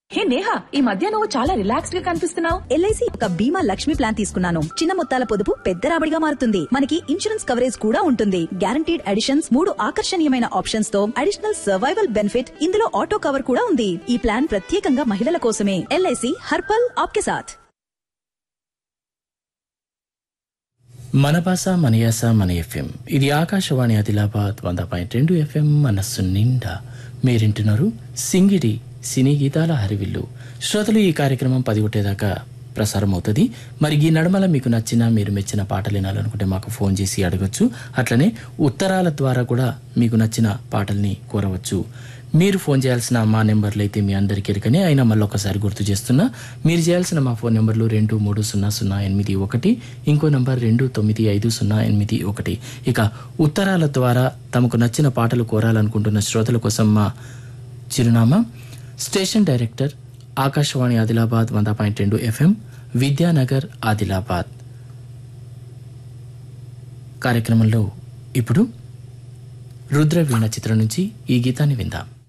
హే నేహా ఈ మధ్య నువ్వు చాలా రిలాక్స్డ్ గా కనిపిస్తున్నావు ఎల్ఐసి ఒక బీమా లక్ష్మి ప్లాన్ తీసుకున్నాను చిన్న మొత్తాల పొదుపు పెద్ద రాబడిగా మారుతుంది మనకి ఇన్సూరెన్స్ కవరేజ్ కూడా ఉంటుంది గ్యారంటీడ్ అడిషన్స్ మూడు ఆకర్షణీయమైన ఆప్షన్స్ తో అడిషనల్ సర్వైవల్ బెనిఫిట్ ఇందులో ఆటో కవర్ కూడా ఉంది ఈ ప్లాన్ ప్రత్యేకంగా మహిళల కోసమే ఎల్ఐసి హర్పల్ ఆప్కే సాథ్ మన భాష మన యాస మన ఎఫ్ఎం ఇది ఆకాశవాణి ఆదిలాబాద్ వంద పాయింట్ రెండు ఎఫ్ఎం మనస్సు నిండా మీరింటున్నారు సింగిడి సినీ గీతాల హరివిల్లు శ్రోతలు ఈ కార్యక్రమం పది ఒకటేదాకా ప్రసారం అవుతుంది మరి ఈ నడమల మీకు నచ్చిన మీరు మెచ్చిన పాటలు వినాలనుకుంటే మాకు ఫోన్ చేసి అడగొచ్చు అట్లనే ఉత్తరాల ద్వారా కూడా మీకు నచ్చిన పాటల్ని కోరవచ్చు మీరు ఫోన్ చేయాల్సిన మా నెంబర్లు అయితే మీ అందరికీ ఎరకనే అయినా మళ్ళీ ఒకసారి గుర్తు చేస్తున్నా మీరు చేయాల్సిన మా ఫోన్ నెంబర్లు రెండు మూడు సున్నా సున్నా ఎనిమిది ఒకటి ఇంకో నంబర్ రెండు తొమ్మిది ఐదు సున్నా ఎనిమిది ఒకటి ఇక ఉత్తరాల ద్వారా తమకు నచ్చిన పాటలు కోరాలనుకుంటున్న శ్రోతల కోసం మా చిరునామా స్టేషన్ డైరెక్టర్ ఆకాశవాణి ఆదిలాబాద్ వంద పాయింట్ రెండు ఎఫ్ఎం విద్యానగర్ ఆదిలాబాద్ కార్యక్రమంలో ఇప్పుడు రుద్రవీణ చిత్రం నుంచి ఈ గీతాన్ని విందాం